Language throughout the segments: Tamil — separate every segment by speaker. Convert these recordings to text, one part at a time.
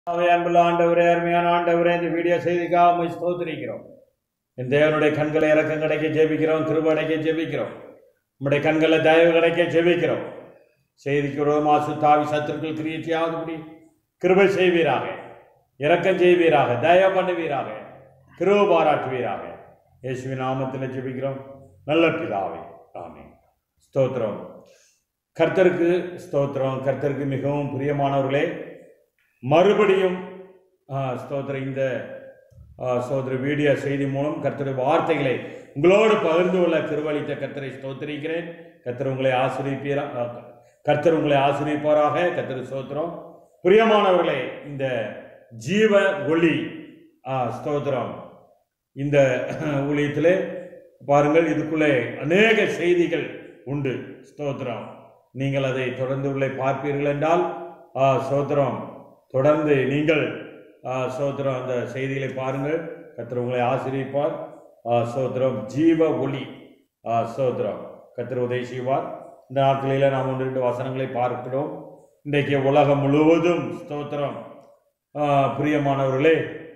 Speaker 1: அவை அன்புள்ள ஆண்டவரே அருமையான ஆண்டவரே இந்த வீடியோ செய்திக்காக உம்மை ஸ்தோத்திரிக்கிறோம் என் தேவனுடைய கண்களை இறக்கம் கிடைக்க ஜெபிக்கிறோம் கிருப கிடைக்க ஜெபிக்கிறோம் உம்முடைய கண்களை தயவு கிடைக்க ஜெபிக்கிறோம் செய்திக்கு விரோதமாக சுத்தாவி சத்துருக்கள் கிரியச்சியாவதுபடி கிருபை செய்வீராக இரக்கம் செய்வீராக தயவு பண்ணுவீராக கிருப பாராட்டுவீராக இயேசுவின் நாமத்தில் ஜெபிக்கிறோம் நல்ல பிதாவே ஆமென் ஸ்தோத்திரம் கர்த்தருக்கு ஸ்தோத்திரம் கர்த்தருக்கு மிகவும் பிரியமானவர்களே மறுபடியும் ஆ, ஸ்தோத்திரம் இந்த ஆ, ஸ்தோத்திர வீடியோ செய்தி மூலம் கர்த்தருடைய வார்த்தைகளை உங்களோடு பகிர்ந்து கொள்ள கிருவளித்த கர்த்தரை ஸ்தோத்திரிக்கிறேன் கர்த்தர் உங்களை ஆசிரியப்பீரா ஆ, கர்த்தர் உங்களை ஆசிரியப்பாராக கர்த்தர் ஸ்தோத்திரம் பிரியமானவர்களே இந்த ஜீவ ஒளி ஆ, ஸ்தோத்திரம் இந்த ஊழியத்திலே பாருங்கள் இதுக்குள்ளே அநேக செய்திகள் உண்டு ஸ்தோத்திரம் நீங்கள் அதை தொடர்ந்து உள்ளே பார்ப்பீர்கள் என்றால் ஆ, ஸ்தோத்திரம் தொடர்ந்து நீங்கள் ஆ, ஸ்தோத்திரம் அந்த செய்திகளை பாருங்கள் கர்த்தர் உங்களை ஆசிரியப்பார் ஆ, ஸ்தோத்திரம் ஜீவ ஒளி ஆ, ஸ்தோத்திரம் கர்த்தர் உதவி செய்வார் இந்த நாட்களில் நாம் ஒன்று ரெண்டு வசனங்களை பார்க்கிறோம் இன்றைக்கு உலகம் முழுவதும் ஸ்தோத்திரம் ஆ, பிரியமானவர்களே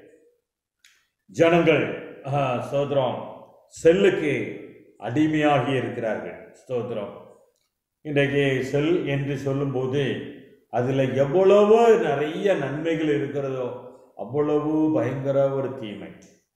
Speaker 1: ஜனங்கள் ஆ, ஸ்தோத்திரம் செல்லுக்கு அடிமையாகி இருக்கிறார்கள் ஸ்தோத்திரம் இன்றைக்கு செல் என்று சொல்லும்போது அதில் எவ்வளவு நிறைய நன்மைகள் இருக்கிறதோ அவ்வளவு பயங்கர ஒரு தீமை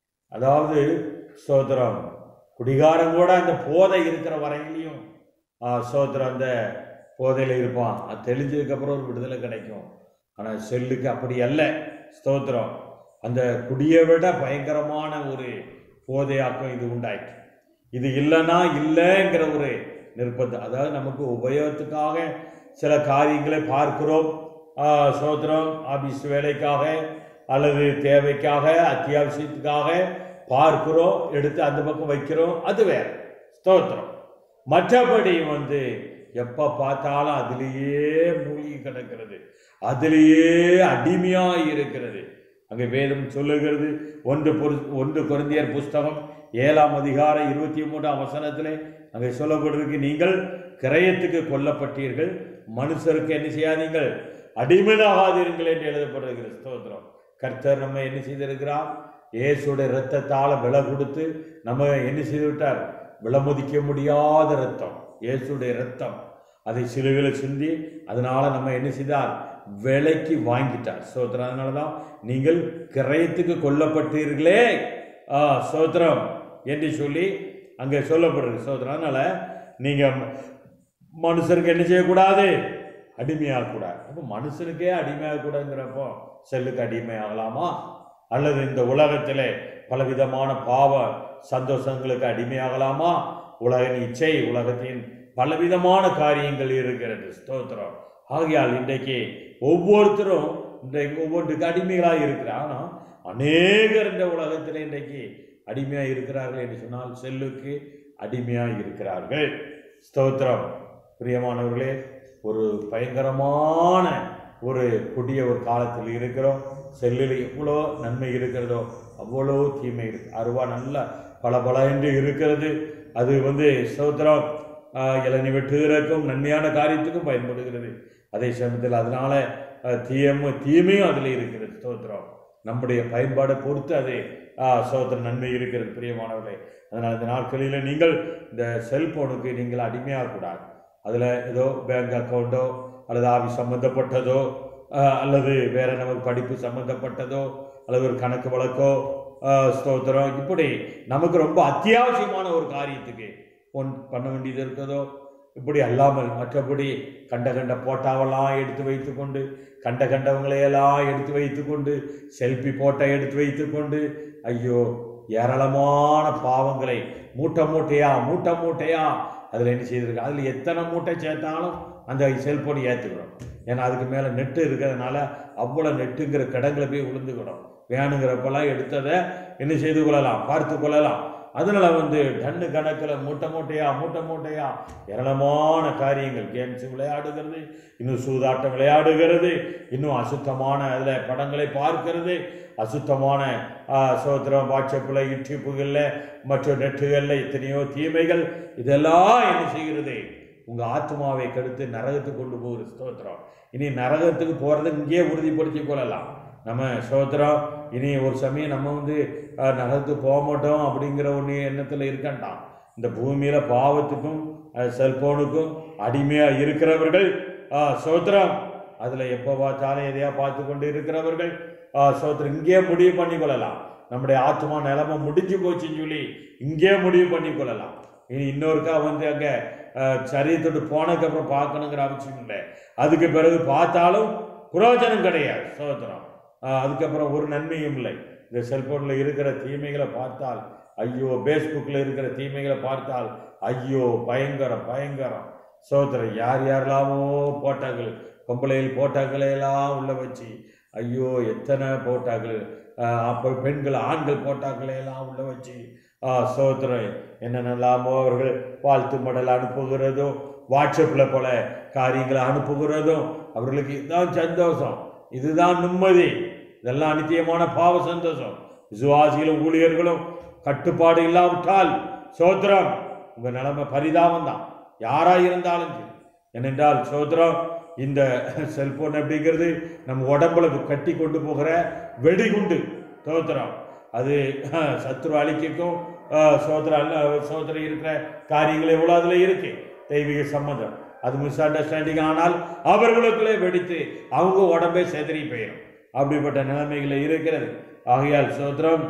Speaker 1: அதாவது ஸ்தோத்திரம் குடிகாரம் கூட அந்த போதை இருக்கிற வரையிலையும் ஆ, ஸ்தோத்திரம் அந்த போதையில் இருப்பான் அது தெளிஞ்சதுக்கப்புறம் ஒரு விடுதலை கிடைக்கும் ஆனால் செல்லுக்கு அப்படி அல்ல ஸ்தோத்திரம் அந்த குடியை விட பயங்கரமான ஒரு போதையாக்கம் இது உண்டாயிற்று இது இல்லைன்னா இல்லைங்கிற ஒரு நிர்பந்தம் அதாவது நமக்கு உபயோகத்துக்காக சில காரியங்களை பார்க்கிறோம் ஆஹ் சோத்திரம் ஆபீஸ் வேலைக்காக அல்லது தேவைக்காக அத்தியாவசியத்துக்காக பார்க்கிறோம் எடுத்து அந்த பக்கம் வைக்கிறோம் அது வேற ஸ்தோத்திரம் மற்றபடி வந்து எப்ப பார்த்தாலும் அதிலேயே மூழ்கி கிடக்கிறது அதிலேயே அடிமையாய் இருக்கிறது அங்கே வேதம் சொல்லுகிறது ஒன்று பொரு- ஒன்று குருந்தியர் புஸ்தகம் ஏழாம் அதிகாரம் இருபத்தி மூன்றாம் வசனத்திலே அங்கே சொல்லப்பட்டிருக்கு நீங்கள் கிரயத்துக்கு கொல்லப்பட்டீர்கள் மனுஷருக்கு என்ன செய்யாதீங்கள் அடிமையாகாதீர்கள் என்று எழுதப்பட்டிருக்கிறது ஸ்தோத்திரம் கர்த்தர் நம்ம என்ன செய்திருக்கிறார் இயேசுடைய இரத்தத்தால விலை கொடுத்து நம்ம என்ன செய்து விட்டார் விலமதிக்க முடியாத இரத்தம் இயேசுடைய இரத்தம் அதை சிலுவையில் சிந்தி அதனால நம்ம என்ன செய்தார் விலைக்கு வாங்கிட்டார் சோத்திரம் அதனால தான் நீங்கள் கிரயத்துக்கு கொல்லப்பட்டீர்களே ஆ, சோத்திரம் என்று சொல்லி அங்கே சொல்லப்படுறது சோத்திரம் அதனால நீங்க மனுஷருக்கு என்ன செய்யக்கூடாது அடிமையாகக்கூடாது அப்போ மனுஷனுக்கே அடிமையாகக்கூடாதுங்கிறப்போ செல்லுக்கு அடிமையாகலாமா அல்லது இந்த உலகத்திலே பலவிதமான பாவ சந்தோஷங்களுக்கு அடிமையாகலாமா உலகின் இச்சை உலகத்தின் பலவிதமான காரியங்கள் இருக்கிறது ஸ்தோத்திரம் ஆகையால் இன்றைக்கு ஒவ்வொருத்தரும் இன்றைக்கு ஒவ்வொன்றுக்கு அடிமைகளாக இருக்கிறார் ஆனால் அநேகர் இந்த உலகத்தில் இன்றைக்கு அடிமையாக இருக்கிறார்கள் என்று சொன்னால் செல்லுக்கு அடிமையாக இருக்கிறார்கள் ஸ்தோத்திரம் பிரியமானவர்களே ஒரு பயங்கரமான ஒரு கொடிய ஒரு காலத்தில் இருக்கிறோம் செல்லில் எவ்வளோ நன்மை இருக்கிறதோ அவ்வளோ தீமை இருக்கு அருவா நல்ல பல பல என்று இருக்கிறது அது வந்து ஸ்தோத்திரம் ஆஹ், இளநி வெட்டுகிறதுக்கும் நன்மையான காரியத்துக்கும் பயன்படுகிறது அதே சமயத்தில் அதனால ஆஹ், தீயம தீமையும் அதில் இருக்கிறது ஸ்தோத்திரம் நம்முடைய பயன்பாடை பொறுத்து அது ஆஹ், ஸ்தோத்திரம் நன்மை இருக்கிறது பிரியமானவர்களே அதனால் இந்த நாட்களில் நீங்கள் இந்த செல்போனுக்கு நீங்கள் அடிமையாகக்கூடாது அதில் ஏதோ பேங்க் அக்கௌண்ட்டோ அல்லது ஆஃபீஸ் சம்மந்தப்பட்டதோ ஆஹ், அல்லது வேற நமக்கு படிப்பு சம்மந்தப்பட்டதோ அல்லது ஒரு கணக்கு வழக்கோ ஆஹ், ஸ்தோத்திரம் இப்படி நமக்கு ரொம்ப அத்தியாவசியமான ஒரு காரியத்துக்கு ஒன் பண்ண வேண்டியது இருக்கிறதோ இப்படி அல்லாமல் மற்றபடி கண்ட கண்ட போட்டாவெல்லாம் எடுத்து வைத்துக்கொண்டு கண்ட கண்டவங்களையெல்லாம் எடுத்து வைத்துக்கொண்டு செல்ஃபி போட்டோ எடுத்து வைத்துக்கொண்டு ஐயோ ஏராளமான பாவங்களை மூட்டை மூட்டையா மூட்டை மூட்டையா அதில் என்ன செய்திருக்கு அதில் எத்தனை மூட்டை சேர்த்தாலும் அந்த செல்போன் ஏற்றுக்கிறோம் ஏன்னா அதுக்கு மேலே நெட்டு இருக்கிறதுனால அவ்வளோ நெட்டுங்கிற கடங்களை போய் விழுந்துக்கிறோம் வேணுங்கிறப்பெல்லாம் எடுத்ததை என்ன செய்து கொள்ளலாம் பார்த்து கொள்ளலாம் அதனால வந்து டன்னு கணக்கில் மூட்டை மூட்டையா மூட்டை மூட்டையா ஏராளமான காரியங்கள் கேம்ஸ் விளையாடுகிறது இன்னும் சூதாட்டம் விளையாடுகிறது இன்னும் அசுத்தமான அதில் படங்களை பார்க்கிறது அசுத்தமான ஆ, சோத்திரம் வாட்ஸ்அப்பில் யூடியூப்புகளில் மற்ற நெட்டுகளில் எத்தனையோ தீமைகள் இதெல்லாம் என்ன செய்கிறது உங்கள் ஆத்மாவை கெடுத்து நரகத்துக்கு கொண்டு போகிற ஸ்தோத்திரம் இனி நரகத்துக்கு போகிறத இங்கேயே உறுதிப்படுத்திக் கொள்ளலாம் நம்ம சோத்திரம் இனி ஒரு சமயம் நம்ம வந்து அஹ், நகர்ந்து போக மாட்டோம் அப்படிங்கிற ஒன்று எண்ணத்தில் இருக்கண்டாம் இந்த பூமியில பாவத்துக்கும் அஹ், செல்போனுக்கும் அடிமையா இருக்கிறவர்கள் அஹ், சோத்திரம் அதுல எப்போ பார்த்தாலும் எதையா பார்த்து கொண்டு இருக்கிறவர்கள் அஹ், சோத்திரம் இங்கே முடிவு பண்ணி கொள்ளலாம் நம்முடைய ஆத்மா நிலைமை முடிஞ்சு போச்சுன்னு சொல்லி இங்கே முடிவு பண்ணி கொள்ளலாம் இனி இன்னொருக்கா வந்து அங்க அஹ், சரீரத்தோடு போனதுக்கப்புறம் பார்க்கணுங்கிற அவசியம் இல்லை அதுக்கு பிறகு பார்த்தாலும் புரோஜனம் கிடையாது சோத்திரம் அஹ், அதுக்கப்புறம் ஒரு நன்மையும் இல்லை இந்த செல்போனில் இருக்கிற தீமைகளை பார்த்தால் ஐயோ ஃபேஸ்புக்கில் இருக்கிற தீமைகளை பார்த்தால் ஐயோ பயங்கரம் பயங்கரம் சோத்திரம் யார் யாரெல்லாமோ போட்டாங்கள் பொம்பளையில் போட்டாக்களை எல்லாம் உள்ள வச்சு ஐயோ எத்தனை போட்டாக்கள் அஹ், அப்போ பெண்கள் ஆண்கள் போட்டாக்களை எல்லாம் உள்ள வச்சு ஆஹ், சோத்திரம் என்னென்னலாமோ அவர்கள் வாழ்த்து மடல் அனுப்புகிறதும் வாட்ஸ்அப்பில் போல காரியங்களை அனுப்புகிறதும் அவர்களுக்கு இதுதான் சந்தோஷம் இதுதான் நிம்மதி இதெல்லாம் நித்தியமான பாவ சந்தோஷம் விசுவாசிகளும் ஊழியர்களும் கட்டுப்பாடு இல்லாவிட்டால் சோத்திரம் உங்க நிலைமை பரிதாபம் தான் யாரா இருந்தாலும் சரி ஏனென்றால் சோத்திரம் இந்த செல்போன் அப்படிங்கிறது நம்ம உடம்புல கட்டி கொண்டு போகிற வெடிகுண்டு சோத்திரம் அது அஹ், சத்துரு அழிக்கும் சோத்திரம் அல்ல சோத்திரம் இருக்கிற காரியங்கள் எவ்வளோ அதில் இருக்கு தெய்வீக சம்மதம் அது மிஸ் அண்டர்ஸ்டாண்டிங் ஆனால் அவர்களுக்குள்ளே வெடித்து அவங்க உடம்பே செதறி போயிடும் அப்படிப்பட்ட நிலைமைகள் இருக்கிறது ஆகையால் சோத்திரம்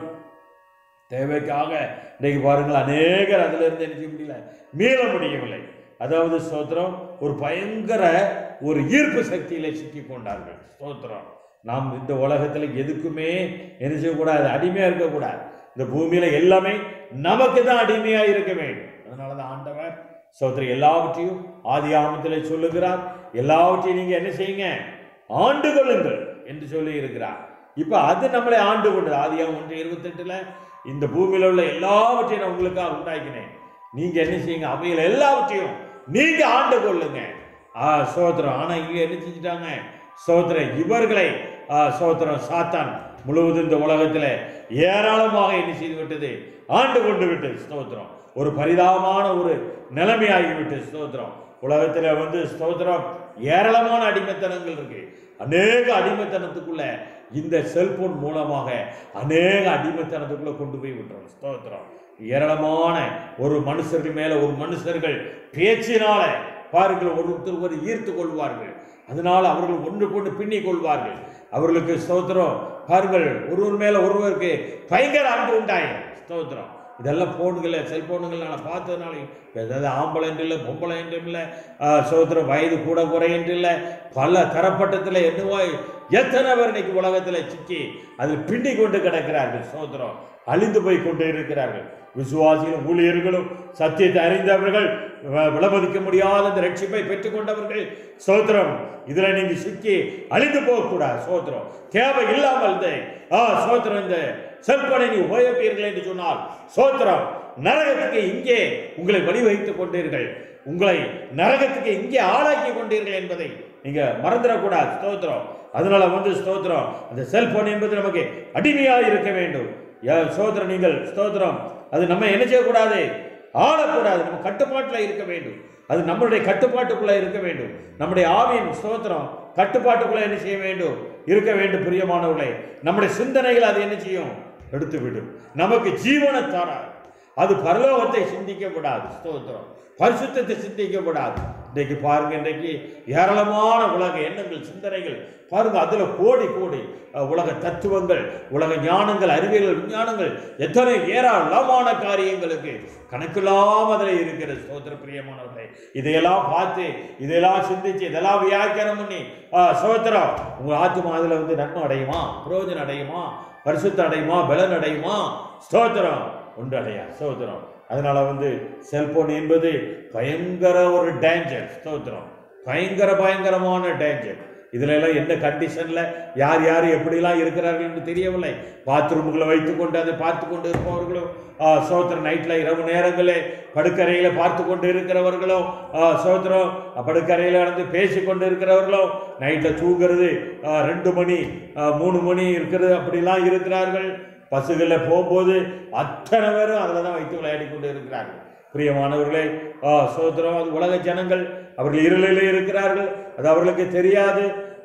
Speaker 1: தேவைக்காக இன்னைக்கு பாருங்கள் அநேகர் அதுல இருந்து என்ன செய்ய முடியல மீள முடியவில்லை அதாவது ஸ்தோத்திரம் ஒரு பயங்கர ஒரு ஈர்ப்பு சக்தியில சிக்கி கொண்டார்கள் ஸ்தோத்திரம் நாம் இந்த உலகத்துல எதுக்குமே என்ன செய்யக்கூடாது அடிமையா இருக்கக்கூடாது இந்த பூமியில எல்லாமே நமக்கு தான் அடிமையா இருக்க வேண்டும் அதனாலதான் ஆண்டவர் சோத்திரம் எல்லாவற்றையும் ஆதி ஆமத்தில் சொல்லுகிறார் எல்லாவற்றையும் நீங்க என்ன செய்யுங்க ஆண்டு கொள்ளுங்கள் என்று சொல்லி இருக்கிறார் இப்ப அது நம்மளை ஆண்டு கொண்டது ஆதியாகம் ஒன்று இருபத்தெட்டுல இந்த பூமியில உள்ள எல்லாவற்றையும் நான் உங்களுக்காக உண்டாக்கினேன் நீங்க என்ன செய்யுங்க அவையில் எல்லாவற்றையும் நீங்க ஆண்டு கொள்ளுங்க ஆ சோத்திரம் ஆனா இங்க என்ன செஞ்சுட்டாங்க சோத்திரம் இவர்களை ஆ, சோத்திரம் சாத்தான் முழுவதும் இந்த உலகத்துல ஏராளமாக என்ன செய்து விட்டது ஆண்டு கொண்டு விட்டது ஸ்தோத்திரம் ஒரு பரிதாபமான ஒரு நிலைமையாகிவிட்டது ஸ்தோத்திரம் உலகத்துல வந்து ஸ்தோத்திரம் ஏராளமான அடிமைத்தனங்கள் இருக்கு அநேக அடிமைத்தனத்துக்குள்ள இந்த செல்போன் மூலமாக அநேக அடிமைத்தனத்துக்குள்ள கொண்டு போய் விட்டுறோம் ஸ்தோத்திரம் ஏராளமான ஒரு மனுஷர்கள் மேல ஒரு மனுஷர்கள் பேச்சினால பாருங்கள் ஒருத்தர் ஒரு ஈர்த்து கொள்வார்கள் அதனால் அவர்கள் ஒன்று கொண்டு பின்னிக் கொள்வார்கள் அவர்களுக்கு ஸ்தோத்திரம் பாருங்கள் ஒருவர் மேல ஒருவருக்கு பயங்கர அன்பு உண்டாயிரும் ஸ்தோத்திரம் இதெல்லாம் போனுங்கள செல்போனுங்கள் நான் பார்த்ததுனால ஏதாவது ஆம்பளை என்று இல்லை பொம்பளை என்றும் இல்லை சோத்திரம் வயது கூட குறை என்று இல்லை பல தரப்பட்டத்தில் என்னவோ எத்தனை பேர் இன்னைக்கு உலகத்தில் சிக்கி அதில் பின்னி கொண்டு கிடக்கிறார்கள் சோத்திரம் அழிந்து போய் கொண்டு இருக்கிறார்கள் விசுவாசிகளும் ஊழியர்களும் சத்தியத்தை அறிந்தவர்கள் வ- விலமதிக்க முடியாத இந்த ரட்சிப்பை பெற்றுக்கொண்டவர்கள் சோத்திரம் இதுல நீங்க சிக்கி அழிந்து போகக்கூடாது சோத்திரம் தேவை இல்லாமல் இந்த ஆ சோத்திரம் இந்த செல்பனை நீ உபயோகிப்பீர்கள் என்று சொன்னால் சோத்திரம் நரகத்துக்கு இங்கே உங்களை வழிவகுத்துக் கொண்டீர்கள் உங்களை நரகத்துக்கு இங்கே ஆளாக்கி கொண்டீர்கள் என்பதை நீங்க மறந்துடக்கூடாது ஸ்தோத்திரம் அதனால வந்து ஸ்தோத்திரம் அந்த செல்போன் என்பது நமக்கு அடிமையாக இருக்க வேண்டும் யா- ஸ்தோத்திரம் நீங்கள் ஸ்தோத்திரம் அது நம்ம என்ன செய்யக்கூடாது ஆளக்கூடாது நம்ம கட்டுப்பாட்டில் இருக்க வேண்டும் அது நம்மளுடைய கட்டுப்பாட்டுக்குள்ள இருக்க வேண்டும் நம்முடைய ஆவியின் ஸ்தோத்திரம் கட்டுப்பாட்டுக்குள்ள என்ன செய்ய வேண்டும் இருக்க வேண்டும் பிரியமானவர்களே நம்முடைய சிந்தனைகள் அது என்ன செய்யும் எடுத்து விடும் நமக்கு ஜீவனை தராது அது பரலோகத்தை சிந்திக்கப்படாது ஸ்தோத்திரம் பரிசுத்தத்தை சிந்திக்கப்படாது இன்றைக்கு பாருங்க இன்றைக்கு ஏராளமான உலக எண்ணங்கள் சிந்தனைகள் பாருங்க அதுல கோடி கோடி அஹ், உலக தத்துவங்கள் உலக ஞானங்கள் அறிவியல் விஞ்ஞானங்கள் எத்தனை ஏராளமான காரியங்களுக்கு கணக்கில்லாம அதில் இருக்கிற ஸ்தோத்திர பிரியமானவர்களே இதையெல்லாம் பார்த்து இதையெல்லாம் சிந்திச்சு இதெல்லாம் வியாக்கியானம் பண்ணி அஹ், ஸ்தோத்திரம் உங்க ஆத்மா அதுல வந்து நன்மை அடையுமா பிரயோஜனம் அடையுமா பரிசுத்தம் அடையுமா பலன் அடையுமா ஸ்தோத்திரம் ஒன்று அடையா ஸ்தோத்திரம் அதனால வந்து செல்போன் என்பது பயங்கர ஒரு டேஞ்சர் ஸ்தோத்திரம் பயங்கர பயங்கரமான டேஞ்சர் இதுல எல்லாம் என்ன கண்டிஷன்ல யார் யார் எப்படிலாம் இருக்கிறார்கள் என்று தெரியவில்லை பாத்ரூம்களை வைத்துக்கொண்டு அதை பார்த்து கொண்டு இருப்பவர்களும் ஆ, சோத்திரம் நைட்ல இரவு நேரங்களே படுக்கறையில பார்த்து கொண்டு இருக்கிறவர்களும் ஆ, சோத்திரம் படுக்கறையில நடந்து பேசி கொண்டு இருக்கிறவர்களும் நைட்ல தூங்குறது ஆ, ரெண்டு மணி ஆ, மூணு மணி இருக்கிறது அப்படிலாம் இருக்கிறார்கள் பஸ்ஸுகளில் போகும்போது அத்தனை பேரும் அதில் தான் வைத்து விளையாடி கொண்டு இருக்கிறார்கள் பிரியமானவர்களே ஆ, சோத்திரம் அது உலக ஜனங்கள் அவர்கள் இருளிலே இருக்கிறார்கள் அது அவர்களுக்கு தெரியாது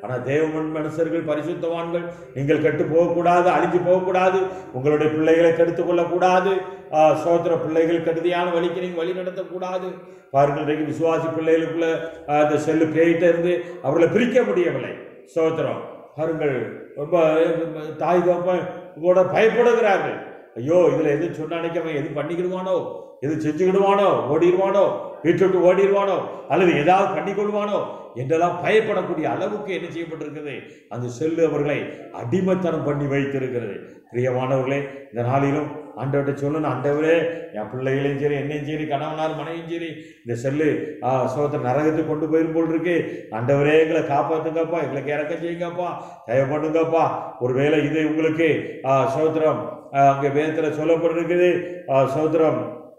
Speaker 1: ஆனா தேவமன் மனுஷர்கள் பரிசுத்தவான்கள் நீங்கள் கெட்டு போகக்கூடாது அழிஞ்சு போகக்கூடாது உங்களுடைய பிள்ளைகளை கெடுத்துக் கொள்ளக்கூடாது ஆ, சோத்திர பிள்ளைகள் கெடுதியான வழிக்கு நீங்க வழி நடத்தக்கூடாது பாருங்கள் இன்றைக்கு விசுவாசி பிள்ளைகளுக்குள்ள ஆ, இந்த செல்லு பேயிட்ட இருந்து அவர்களை பிரிக்க முடியவில்லை சோத்திரம் பாருங்கள் ரொம்ப தாய் தோப்பன் கூட பயப்படுகிறார்கள் ஐயோ இதுல எது சொன்னானைக்கு அவன் எது பண்ணிக்கிடுவானோ எது செஞ்சுக்கிடுவானோ ஓடிடுவானோ வீட்டை விட்டு ஓடிடுவானோ அல்லது ஏதாவது பண்ணிக்கொள்வானோ என்றெல்லாம் பயப்படக்கூடிய அளவுக்கு என்ன செய்யப்பட்டிருக்கிறது அந்த செல்லு அவர்களை அடிமைத்தனம் பண்ணி வைத்திருக்கிறது பிரியமானவர்களே இந்த நாளிலும் ஆண்டவர்கிட்ட சொல்லணும் ஆண்டவரே என் பிள்ளைகளையும் சரி என்னையும் சரி கணவனார் மனைவியும் சரி இந்த செல்லு ஆ, சோத்திர நரகத்துக்கு கொண்டு போயிரும் போல் இருக்கு ஆண்டவரே எங்களை காப்பாத்துங்கப்பா எங்களுக்கு இறக்கம் செய்யுங்கப்பா தயவு பண்ணுங்கப்பா ஒருவேளை இது உங்களுக்கு ஆ, சோத்திரம் ஆ, அங்க வேதத்துல சொல்லப்பட்டிருக்குது ஆ, சோத்திரம்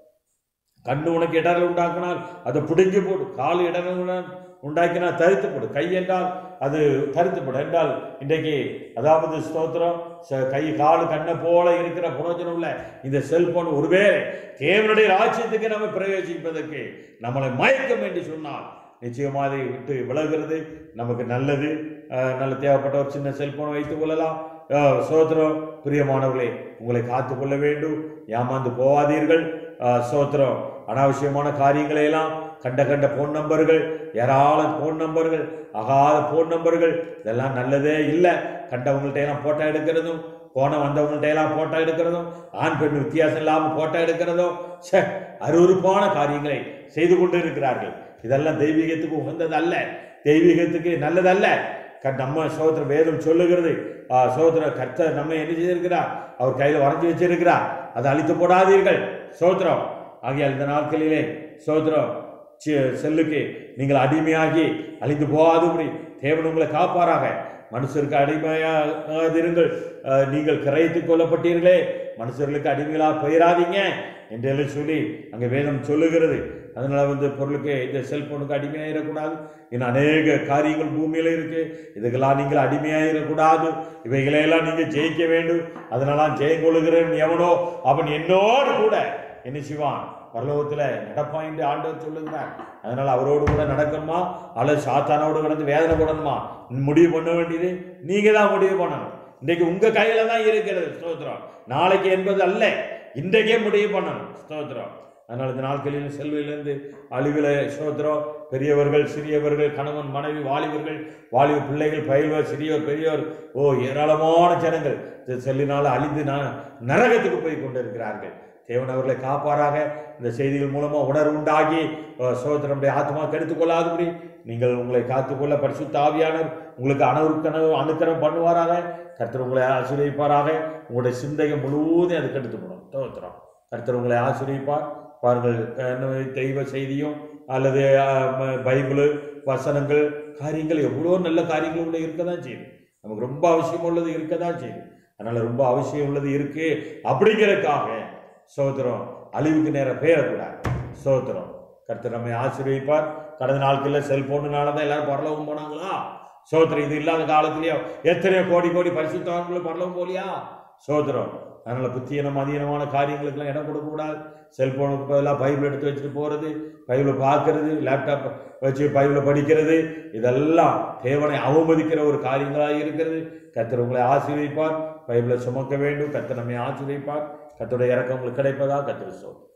Speaker 1: கண்ணு உனக்கு இடரல் உண்டாக்கினால் அதை பிடுங்கி போடு கால் இடரல் உண்டா- உண்டாக்கினால் தரித்து போடு கை என்றால் அது தரித்து போடு என்றால் இன்றைக்கு அதாவது ஸ்தோத்திரம் ச- கை கால் கண்ணை போல இருக்கிற புரோஜனம் உள்ள இந்த செல்போன் ஒருவேளை தேவனுடைய ராஜ்யத்துக்கு நம்ம பிரவேசிப்பதற்கு நம்மளை மயக்கம் என்று சொன்னால் நிச்சயமாக அதை விட்டு விலகுறது நமக்கு நல்லது அஹ், நல்ல தேவைப்பட்ட ஒரு சின்ன செல்போன் வைத்துக் கொள்ளலாம் அஹ், சோத்திரம் பிரியமானவர்களே உங்களை காத்துக்கொள்ள வேண்டும் ஏமாந்து போவாதீர்கள் அஹ், சோத்திரம் அனாவசியமான காரியங்களை எல்லாம் கண்ட கண்ட போன் நம்பர்கள் ஏராளம் போன் நம்பர்கள் அகாத போன் நம்பர்கள் இதெல்லாம் நல்லதே இல்லை கண்டவங்கள்ட்ட எல்லாம் போட்டோ எடுக்கிறதும் போன வந்தவங்கள்ட்ட எல்லாம் போட்டோ எடுக்கிறதும் ஆண் பெண் வித்தியாசம் இல்லாமல் போட்டோ எடுக்கிறதும் ச்சே அருவருப்பான காரியங்களை செய்து கொண்டு இருக்கிறார்கள் இதெல்லாம் தெய்வீகத்துக்கு உகந்தது அல்ல தெய்வீகத்துக்கு நல்லதல்ல க- நம்ம சோதர வேதம் சொல்லுகிறது ஆ, சோதர கர்த்தர் நம்ம என்ன செய்திருக்கிறார் அவர் கையில் வரைஞ்சி வச்சிருக்கிறார் அதை அழித்து போடாதீர்கள் சோத்திரம் ஆகியால் இந்த நாட்களிலே சோத்திரம் சி- செல்லுக்கு நீங்கள் அடிமையாகி அழிந்து போகாதபடி தேவன் உங்களை காப்பாராக மனுஷருக்கு அடிமையாகாதிருங்கள் அஹ், நீங்கள் கிரயத்துக் கொள்ளப்பட்டீர்களே மனுஷர்களுக்கு அடிமைகளாக போயிடாதீங்க என்றெல்லாம் சொல்லி அங்கே வேதம் சொல்லுகிறது அதனால வந்து பொருளுக்கு இந்த செல்போனுக்கு அடிமையாயிடக்கூடாது இன்னும் அநேக காரியங்கள் பூமியில இருக்கு இதுக்கெல்லாம் நீங்கள் அடிமையாயிடக்கூடாது இவைகளையெல்லாம் நீங்கள் ஜெயிக்க வேண்டும் அதனால ஜெயம் கொள்ளுகிறேன் எவனோ அவன் என்னோடு கூட என்ன செய்வான் பரலோகத்துல நடப்பான் என்று ஆண்டவர் சொல்லுகிறார் அதனால அவரோடு கூட நடக்கணுமா அல்லது சாத்தானோடு கடந்து வேதனை படணுமா முடிவு பண்ண வேண்டியது நீங்க தான் முடிவு பண்ணணும் இன்றைக்கு உங்க கையில தான் இருக்கிறது ஸ்தோத்திரம் நாளைக்கு என்பது அல்ல இன்றைக்கே முடிவு பண்ணணும் ஸ்தோத்திரம் அதனால இந்த நாட்களில் செல்விலிருந்து அழிவில ஸ்தோத்திரம் பெரியவர்கள் சிறியவர்கள் கணவன் மனைவி வாலிபர்கள் வாலிப பிள்ளைகள் பயில்வர் சிறியோர் பெரியோர் ஓ ஏராளமான ஜனங்கள் இந்த செல்லினால் அழிந்து நான் நரகத்துக்கு போய் கொண்டிருக்கிறார்கள் தேவன் அவர்களை காப்பாராக இந்த செய்திகள் மூலமா உணர்வு உண்டாகி அஹ், சகோதரனுடைய ஆத்மா கெடுத்துக் கொள்ளாதபடி நீங்கள் உங்களை காத்துக்கொள்ள பரிசுத்த ஆவியானவர் உங்களுக்கு அணுக்கணம் அனுக்கரம் பண்ணுவாராக கர்த்தர் உங்களை ஆசீர்வதிப்பாராக உங்களுடைய சிந்தையை முழுவதும் அது கெடுத்து போடும் ஸ்தோத்திரம் கர்த்தர் உங்களை ஆசீர்வதிப்பார் பாருங்கள் என்ன தெய்வ செய்தியும் அல்லது அஹ், ம- பைபிள் வசனங்கள் காரியங்கள் எவ்வளோ நல்ல காரியங்கள் உள்ள இருக்க தான் செய்யுது நமக்கு ரொம்ப அவசியம் உள்ளது இருக்க தான் செய்யுது அதனால ரொம்ப அவசியம் உள்ளது இருக்கு அப்படிங்கிறதுக்காக சோத்திரம் அழிவுக்கு நேரம் பெயரக்கூடாது சோத்திரம் கர்த்தர் நம்மை ஆசீர்வதிப்பார் கடந்த நாட்களில் செல்போனுனால தான் எல்லாரும் பரலோகம் போனாங்களா சோத்திரம் இது இல்லாத காலத்திலேயோ எத்தனையோ கோடி கோடி பரிசுத்தவான்களும் பரலோகம் போலியா சோத்திரம் அதனால புத்தியனம் அதீனமான காரியங்களுக்கெல்லாம் இடம் கொடுக்கக்கூடாது செல்போனுக்கு பதிலாக பைபிள் எடுத்து வச்சுட்டு போகிறது பைபிளை பார்க்கறது லேப்டாப் வச்சு பைபிளை படிக்கிறது இதெல்லாம் தேவனை அவமதிக்கிற ஒரு காரியங்களாக இருக்கிறது கர்த்தர் உங்களை ஆசீர்வதிப்பார் பைபிளை சுமக்க வேண்டும் கர்த்தர் நம்மை ஆசீர்வதிப்பார் கர்த்தருடைய இறக்கம் உங்களுக்கு கிடைப்பதா கர்த்தர் சொல்